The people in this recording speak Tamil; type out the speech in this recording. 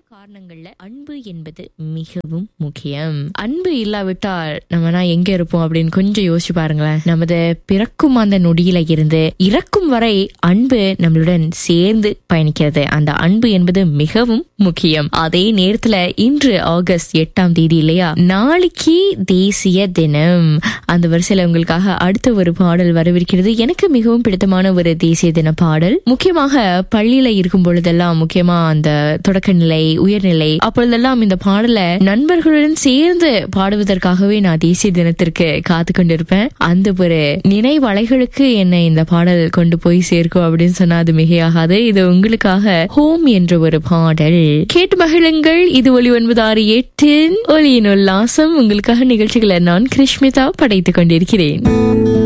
காரணங்கள்ல அன்பு என்பது மிகவும் முக்கியம் அன்பு இல்லாவிட்டால் நம்ம எங்க இருப்போம் அப்படின்னு கொஞ்சம் யோசிச்சு பாருங்களேன் நமது பிறக்கும் அந்த நொடியில இருந்து இறக்கும் வரை அன்பு நம்மளுடன் சேர்ந்து பயணிக்கிறது அந்த அன்பு என்பது மிகவும் முக்கியம் அதே நேரத்துல இன்று ஆகஸ்ட் எட்டாம் தேதி இல்லையா நாளைக்கு தேசிய தினம் அந்த வரிசையில உங்களுக்காக அடுத்த ஒரு பாடல் வரவிருக்கிறது எனக்கு மிகவும் பிடித்தமான ஒரு தேசிய தின பாடல் முக்கியமாக பள்ளியில இருக்கும் பொழுதெல்லாம் முக்கியமா அந்த தொடக்க நிலை உயர்நிலை அப்பொழுதெல்லாம் இந்த பாடலை நண்பர்களுடன் சேர்ந்து பாடுவதற்காகவே நான் தேசிய தினத்திற்கு காத்து கொண்டிருப்பேன் அந்த ஒரு நினைவலைகளுக்கு என்னை இந்த பாடல் கொண்டு போய் சேர்க்கும் அப்படின்னு சொன்னா அது மிகையாகாது இது உங்களுக்காக ஹோம் என்ற ஒரு பாடல் கேட்டு மகிழுங்கள் இது ஒலி ஒன்பது ஆறு எட்டின் ஒலியின் உல்லாசம் உங்களுக்காக நிகழ்ச்சிகளை நான் கிருஷ்மிதா படைத்துக் கொண்டிருக்கிறேன்